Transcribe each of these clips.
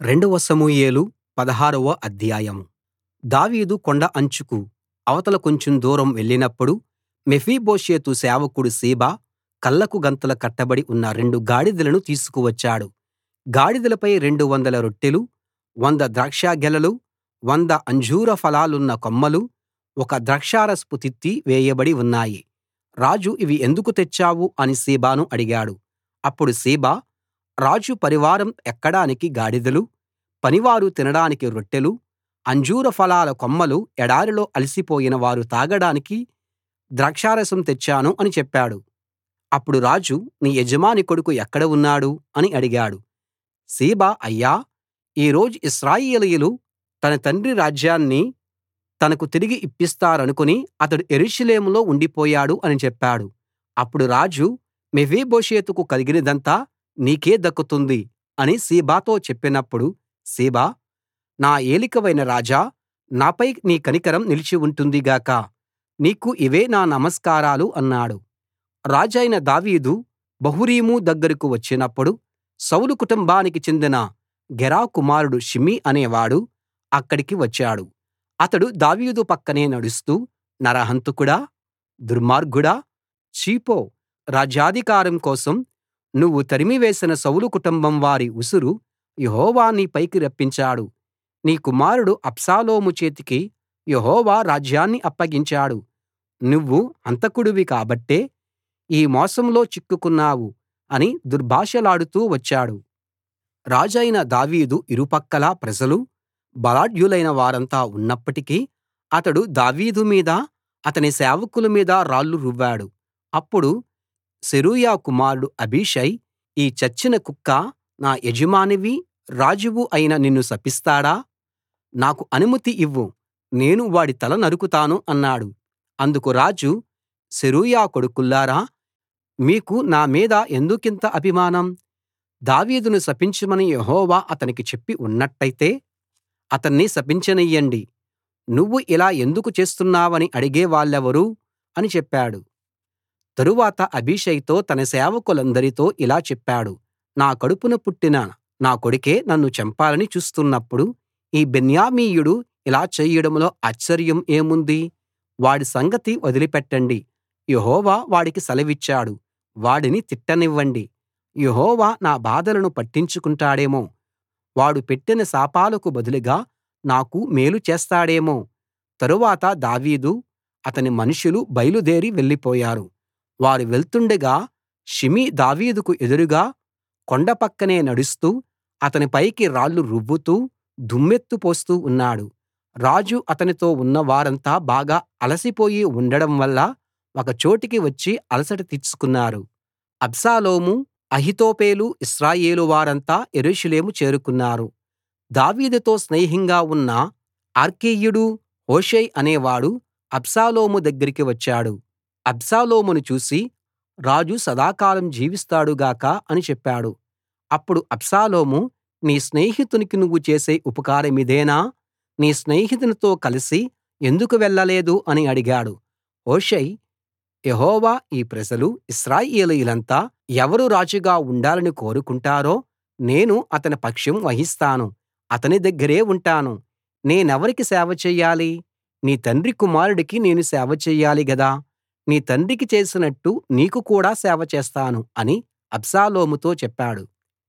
రెండవ సమూయేలు పదహారవ అధ్యాయం దావీదు కొండ అంచుకు అవతల కొంచెం దూరం వెళ్ళినప్పుడు మెఫీబోషెతు సేవకుడు సీబా కళ్ళకు గంతలు కట్టబడి ఉన్న రెండు గాడిదలను తీసుకు వచ్చాడు గాడిదలపై రెండు వందల రొట్టెలు వంద ద్రాక్షగెలలు వంద అంజూర ఫలాలున్న కొమ్మలు ఒక ద్రాక్షారసపు తిత్తి వేయబడి ఉన్నాయి రాజు ఇవి ఎందుకు తెచ్చావు అని సీబాను అడిగాడు అప్పుడు సీబా రాజు పరివారం ఎక్కడానికి గాడిదలు పనివారు తినడానికి రొట్టెలు అంజూర ఫలాల కొమ్మలు ఎడారిలో అలసిపోయిన వారు తాగడానికి ద్రాక్షారసం తెచ్చాను అని చెప్పాడు అప్పుడు రాజు నీ యజమాని కొడుకు ఎక్కడ ఉన్నాడు అని అడిగాడు సీబా అయ్యా ఈ రోజు ఇశ్రాయేలీయులు తన తండ్రి రాజ్యాన్ని తనకు తిరిగి ఇప్పిస్తారనుకుని అతడు యెరూషలేములో ఉండిపోయాడు అని చెప్పాడు అప్పుడు రాజు మెఫీబోషెతుకు కలిగినదంతా నీకే దక్కుతుంది అని సీబాతో చెప్పినప్పుడు సీబా నా ఏలికవైన రాజా నాపై నీ కనికరం నిలిచి ఉంటుంది గాక నీకు ఇవే నా నమస్కారాలు అన్నాడు రాజైన దావీదు బహూరీము దగ్గరకు వచ్చినప్పుడు సౌలు కుటుంబానికి చెందిన గెరా కుమారుడు షిమీ అనేవాడు అక్కడికి వచ్చాడు అతడు దావీదు పక్కనే నడుస్తూ నరహంతకుడా దుర్మార్గుడా చీపో రాజ్యాధికారం కోసం నువ్వు తరిమివేసిన సౌలు కుటుంబం వారి ఉసురు యెహోవా నీ పైకి రప్పించాడు నీ కుమారుడు అబ్షాలోము చేతికి యెహోవా రాజ్యాన్ని అప్పగించాడు నువ్వు హంతకుడివి కాబట్టే ఈ మోసంలో చిక్కుకున్నావు అని దుర్భాషలాడుతూ వచ్చాడు రాజైన దావీదు ఇరుపక్కలా ప్రజలు బలాఢ్యులైన వారంతా ఉన్నప్పటికీ అతడు దావీదు మీద అతని సేవకుల మీద రాళ్లు రువ్వాడు అప్పుడు సెరూయా కుమారుడు అబీషై ఈ చచ్చిన కుక్క నా యజమానివి రాజువు అయిన నిన్ను శపిస్తాడా నాకు అనుమతి ఇవ్వు నేను వాడి తల నరుకుతాను అన్నాడు అందుకు రాజు సెరూయా కొడుకుల్లారా మీకు నా మీద ఎందుకింత అభిమానం దావీదును శపించమని యెహోవా అతనికి చెప్పి ఉన్నట్టయితే అతన్ని శపించనియ్యండి నువ్వు ఇలా ఎందుకు చేస్తున్నావని అడిగే వాళ్ళెవరు అని చెప్పాడు తరువాత అబీషైతో తన సేవకులందరితో ఇలా చెప్పాడు నా కడుపున పుట్టిన నా కొడుకే నన్ను చంపాలని చూస్తున్నప్పుడు ఈ బెన్యామీయుడు ఇలా చేయడంలో ఆశ్చర్యం ఏముంది వాడి సంగతి వదిలిపెట్టండి యెహోవా వాడికి సెలవిచ్చాడు వాడిని తిట్టనివ్వండి యెహోవా నా బాధలను పట్టించుకుంటాడేమో వాడు పెట్టిన శాపాలకు బదులుగా నాకు మేలు చేస్తాడేమో తరువాత దావీదు అతని మనుషులు బయలుదేరి వెళ్ళిపోయారు వారు వెళ్తుండగా షిమీ దావీదుకు ఎదురుగా కొండ పక్కనే నడుస్తూ అతని పైకి రాళ్లు రువ్వుతూ దుమ్మెత్తి పోస్తూ ఉన్నాడు రాజు అతనితో ఉన్న వారంతా బాగా అలసిపోయి ఉండడం వల్ల ఒక చోటికి వచ్చి అలసట తీర్చుకున్నారు అబ్షాలోము అహీతోపెలు ఇశ్రాయేలు వారంతా యెరూషలేము చేరుకున్నారు దావీదుతో స్నేహంగా ఉన్న అర్కీయుడు హూషై అనేవాడు అబ్షాలోము దగ్గరికి వచ్చాడు అబ్షాలోమును చూసి రాజు సదాకాలం జీవిస్తాడు గాక అని చెప్పాడు అప్పుడు అబ్షాలోము నీ స్నేహితునికి నువ్వు చేసే ఉపకారమిదేనా నీ స్నేహితునితో కలిసి ఎందుకు వెళ్ళలేదు అని అడిగాడు హూషై యెహోవా ఈ ప్రజలు ఇశ్రాయేలీయులంతా ఎవరు రాజుగా ఉండాలని కోరుకుంటారో నేను అతని పక్షం వహిస్తాను అతని దగ్గరే ఉంటాను నేనెవరికి సేవ చెయ్యాలి నీ తండ్రి కుమారుడికి నేను సేవ చెయ్యాలి గదా నీ తండ్రికి చేసినట్టు నీకు కూడా సేవ చేస్తాను అని అబ్షాలోముతో చెప్పాడు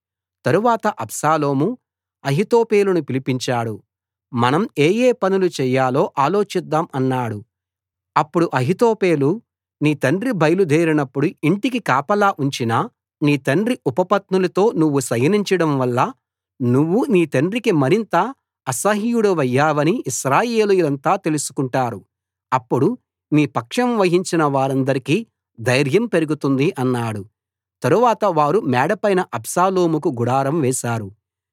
తరువాత అబ్షాలోము అహీతోపెలును పిలిపించాడు మనం ఏ ఏ పనులు చెయ్యాలో ఆలోచిద్దాం అన్నాడు అప్పుడు అహీతోపెలు నీ తండ్రి బయలుదేరినప్పుడు ఇంటికి కాపలా ఉంచిన నీ తండ్రి ఉపపత్నులతో నువ్వు శయనించడం వల్ల నువ్వు నీ తండ్రికి మరింత అసహ్యుడివయ్యావని ఇశ్రాయేలీయులంతా తెలుసుకుంటారు అప్పుడు నీ పక్షం వహించిన వారందరికీ ధైర్యం పెరుగుతుంది అన్నాడు తరువాత వారు మేడపైన అబ్షాలోముకు గుడారం వేశారు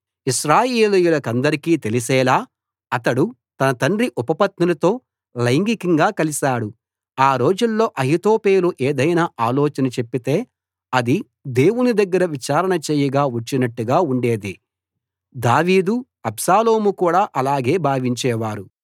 ఇశ్రాయేలీయులకందరికీ తెలిసేలా అతడు తన తండ్రి ఉపపత్నులతో లైంగికంగా కలిశాడు ఆ రోజుల్లో అహీతోపెలు ఏదైనా ఆలోచన చెప్పితే అది దేవుని దగ్గర విచారణ చేయగా వచ్చినట్టుగా ఉండేది దావీదు అబ్షాలోము కూడా అలాగే భావించేవారు